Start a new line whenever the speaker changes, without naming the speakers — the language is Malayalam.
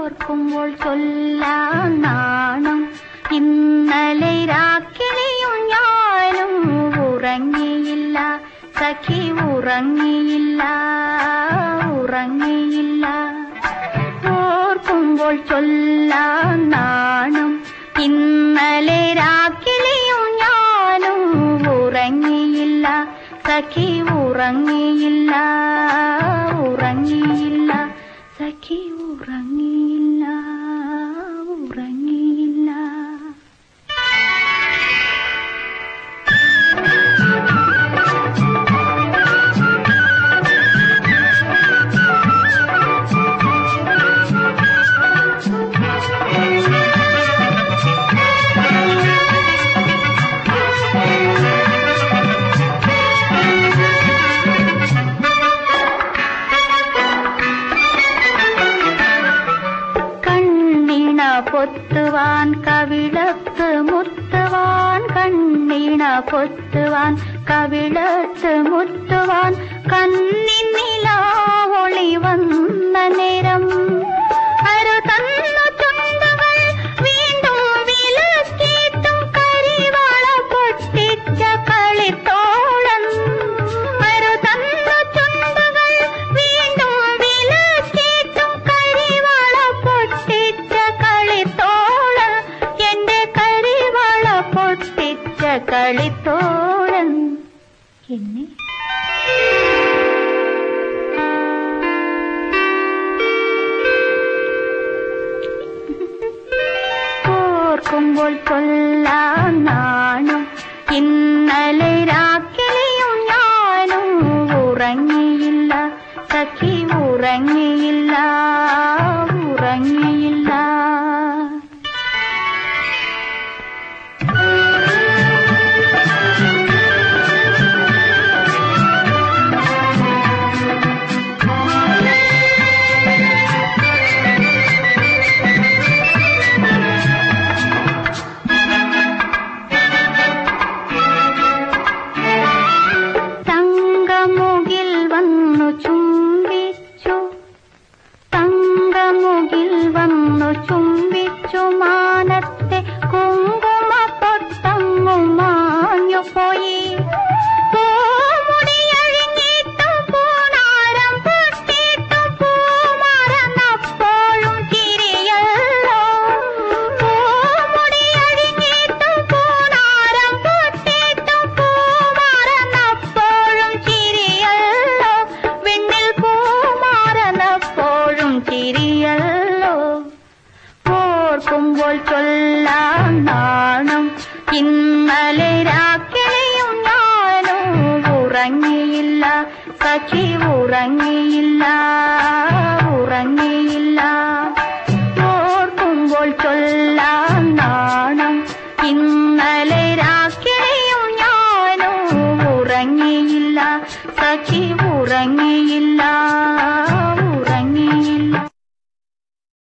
ഓർക്കുമ്പോൾ ചൊല്ലാൻ നാണം ഇന്നലെ രാക്കിളിയും ഞാനും ഉറങ്ങിയില്ല സഖി ഉറങ്ങിയില്ല ഉറങ്ങിയില്ല ഓർക്കുമ്പോൾ ചൊല്ലാൻ നാണം ഇന്നലെ രാക്കിളിയും ഞാനും ഉറങ്ങിയില്ല സഖി ഉറങ്ങിയില്ല ഉറങ്ങിയില്ല സഖി ഉറങ്ങിയില്ല ഉറങ്ങിയില്ല കണ്ണിണ പൊത്തുവാൻ കവിളത്ത് മുത്തുവാൻ കണ്ണിണ പൊത്തുവാൻ കവിളത്ത് മുത്തുവാൻ കണ്ണിനിലാവൊളി വന്ന നേരം അരു തന്നു ചുണ്ടുകൾ വീണ്ടും വിലക്കിയിട്ടും കരിവാള പൊട്ടിച്ച കളിത്തോളം അരു തന്നു ചുണ്ടുകൾ വീണ്ടും വിലക്കിയിട്ടും കരിവാള പൊട്ടിച്ച കളിത്തോളം എന്റെ കരിവാള പൊട്ടിച്ച കളിത്തോളം എന്നെ ഓർക്കുമ്പോൾ കൊല്ലാൻ നാണും ഇന്നലെ രാക്കിളിയും ഞാനും ഉറങ്ങിയില്ല സഖി ഉറങ്ങിയില്ല ഉറങ്ങിയില്ല തങ്കമുകിൽ വന്നു ചുംബിച്ചു തങ്കമുകിൽ വന്നു ചുംബിച്ചു മാനത്തെ കുങ്കുമ പൊട്ടങ്ങു മാഞ്ഞു പോയി പൂമുടിയഴിഞ്ഞിട്ടു പൂണാരം പൊട്ടിട്ടു പൂമറന്നപ്പോഴും ചിരിയല്ലോ പൂമുടിയഴിഞ്ഞിട്ടു പൂണാരം പൊട്ടിട്ടു പൂമറന്നപ്പോഴും ചിരിയല്ലോ വിണ്ണിൽ പൂമാറന്നപ്പോഴും ചിരിയല്ലോ ഓർക്കുമ്പോൾ ചൊല്ലാൻ നാണം ഇന്നലെ രാക്കിളിയും ഞാനും ഉറങ്ങിയില്ല സഖി ഉറങ്ങിയില്ല ഉറങ്ങിയില്ല ഓർക്കുമ്പോൾ ചൊല്ലാൻ നാണം ഇന്നലെ രാക്കിളിയും ഞാനും ഉറങ്ങിയില്ല സഖി ഉറങ്ങിയില്ല